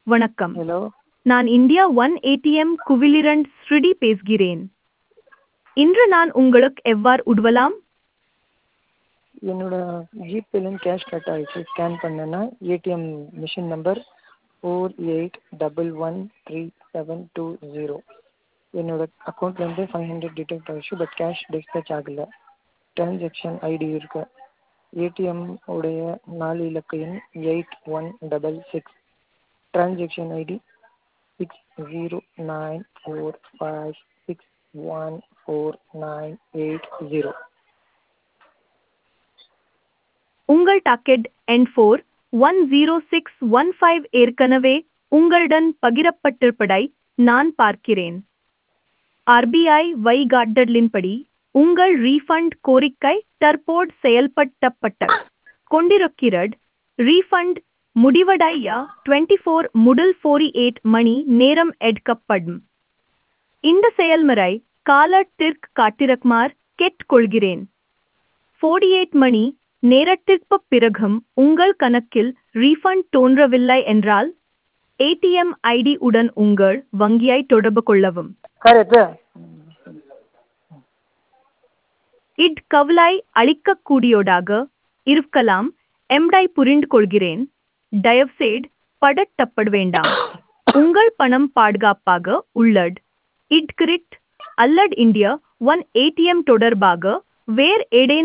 வணக்கம் ஹலோ நான் India one ATM குவிலிரண்ட் ஸ்ருடி பேசுகிறேன் இன்று நான் உங்களுக்கு எவ்வாறு உதவலாம் என்னோட ஜிபேலேருந்து கேஷ் கட் ஆகிடுச்சு ஸ்கேன் பண்ணேன்னா ATM machine number four eight double one three seven two zero என்னோட அக்கௌண்ட்லேருந்து ஃபைவ் ஹண்ட்ரட் டிடெக்ட் ஆகிடுச்சு பட் கேஷ் டிஸ்பேச் ஆகலை ட்ரான்சாக்ஷன் ஐடி இருக்கு ஏடிஎம் உடைய நாலு இலக்க எண் eight one double six transaction ID six zero nine four five six one four nine eight zero உங்கள் டாக்கெட் எண் four one zero six one five ஏற்கனவே உங்களுடன் பகிரப்பட்டிருப்பதை நான் பார்க்கிறேன் ஆர்பிஐ வழிகாட்டலின்படி உங்கள் ரீஃபண்ட் கோரிக்கை தற்போது செயல்படுத்தப்பட்ட கொண்டிருக்கிறது ரீஃபண்ட் முடிவடைய டுவெண்ட்டி ஃபோர் முதல் ஃபோரி எயிட் மணி நேரம் எடுக்கப்படும் இந்த செயல்முறை காலத்திற்கு காட்டிருக்குமாறு கேட்டுக்கொள்கிறேன் ஃபோர்டி எயிட் மணி நேரத்திற்கு பிறகும் உங்கள் கணக்கில் ரீஃபண்ட் தோன்றவில்லை என்றால் ஏடிஎம் ஐடி உடன் உங்கள் வங்கியை தொடர்பு கொள்ளவும் கரெக்டு இட் கவலை அளிக்கக்கூடியதாக இருக்கலாம் எம்டை புரிந்து கொள்கிறேன் தயவுசெய்து படட்டப்பட வேண்டாம் உங்கள் பணம் பாதுகாப்பாக உள்ளது இட் கிரிட் அல்லது இந்தியா ஒன் ஏடிஎம் தொடர்பாக வேறு ஏதேனும்